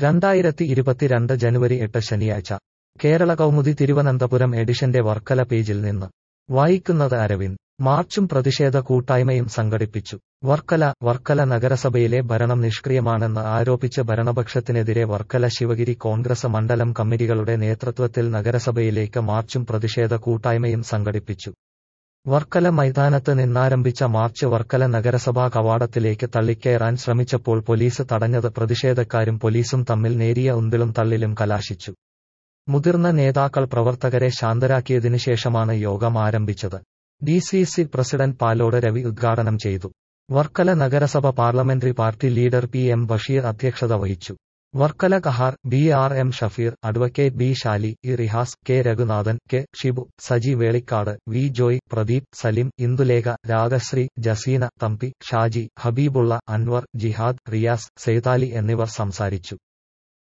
രണ്ടായിരത്തി ഇരുപത്തിരണ്ട് ജനുവരി എട്ട് ശനിയാഴ്ച കേരള കൗമുദി തിരുവനന്തപുരം എഡിഷന്റെ വർക്കല പേജിൽ നിന്ന് വായിക്കുന്നത് അരവിന്ദ് മാർച്ചും പ്രതിഷേധ കൂട്ടായ്മയും സംഘടിപ്പിച്ചു വർക്കല വർക്കല നഗരസഭയിലെ ഭരണം നിഷ്ക്രിയമാണെന്ന് ആരോപിച്ച് ഭരണപക്ഷത്തിനെതിരെ വർക്കല ശിവഗിരി കോൺഗ്രസ് മണ്ഡലം കമ്മിറ്റികളുടെ നേതൃത്വത്തിൽ നഗരസഭയിലേക്ക് മാർച്ചും പ്രതിഷേധ കൂട്ടായ്മയും സംഘടിപ്പിച്ചു വർക്കല മൈതാനത്ത് നിന്നാരംഭിച്ച മാർച്ച് വർക്കല നഗരസഭാ കവാടത്തിലേക്ക് തള്ളിക്കയറാൻ ശ്രമിച്ചപ്പോൾ പോലീസ് തടഞ്ഞത് പ്രതിഷേധക്കാരും പോലീസും തമ്മിൽ നേരിയ ഉന്തിളും തള്ളിലും കലാശിച്ചു മുതിർന്ന നേതാക്കൾ പ്രവർത്തകരെ ശാന്തരാക്കിയതിനു ശേഷമാണ് യോഗം ആരംഭിച്ചത് D C C president Palode Ravi ഉദ്ഘാടനം ചെയ്തു വർക്കല നഗരസഭ parliamentary party leader P M Basheer അധ്യക്ഷത വഹിച്ചു Varkala Kahar B R M Shafeer advocate B Shali E Rihas K Raghunathan K Shibu Saji Velikkad V Joy Pradeep Salim Indulekha Ragasree Jaseena Thampi Shaji Habeebulla Anwar Jihad Riyas Saithali എന്നിവർ സംസാരിച്ചു